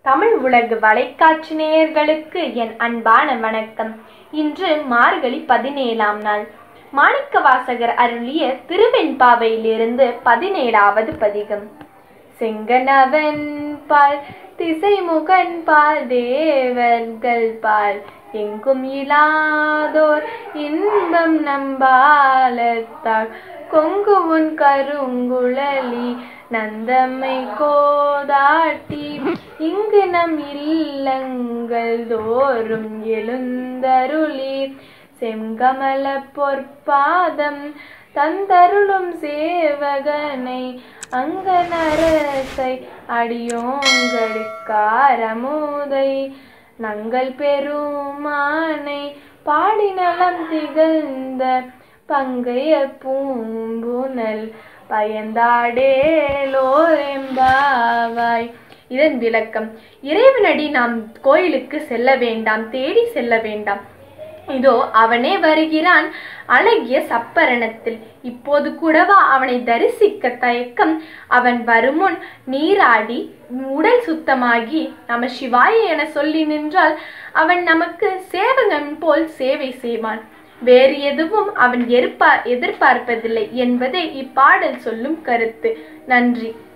தமிழ் உலகு வலைக்காட்சி நேயர்களுக்கு என் அன்பான வணக்கம் இன்று மார்கழி பதினேழாம் நாள் மாணிக்க வாசகர் அருளிய திருவெண்பாவையிலிருந்து பதினேழாவது பதிகம் செங்கனவன் பால் திசைமுகன் பால் தேவர்கள் பால் எங்கும் இலாதோர் இன்பம் நம்பாலத்தாள் கொங்கு உன் கருங்குழலி நந்தம்மை கோதாட்டி இங்கு நம் இல்லங்கள் தோறும் எழுந்தருளி செங்கமல பொற்பாதம் தந்தருளும் சேவகனை அங்கனரசை அடியோங்கடுக்காரமுதை நங்கள் பெருமானை பாடி நலம் திகழ்ந்த பங்கைய பூம்புனல் பயந்தாடேலோரெம்பாவாய் இதன் விளக்கம் இறைவனடி நாம் கோயிலுக்கு செல்ல வேண்டாம் தேடி செல்ல வேண்டாம் இதோ அவனே வருகிறான் அழகிய சப்பரணத்தில் இப்போது கூடவா அவனை தரிசிக்க தயக்கம் அவன் வருமுன் நீராடி உடல் சுத்தமாகி நம சிவாய என சொல்லி நின்றால் அவன் நமக்கு சேவகன் போல் சேவை செய்வான் வேறு எதுவும் அவன் எதிர்பார் எதிர்பார்ப்பதில்லை என்பதே இப்பாடல் சொல்லும் கருத்து நன்றி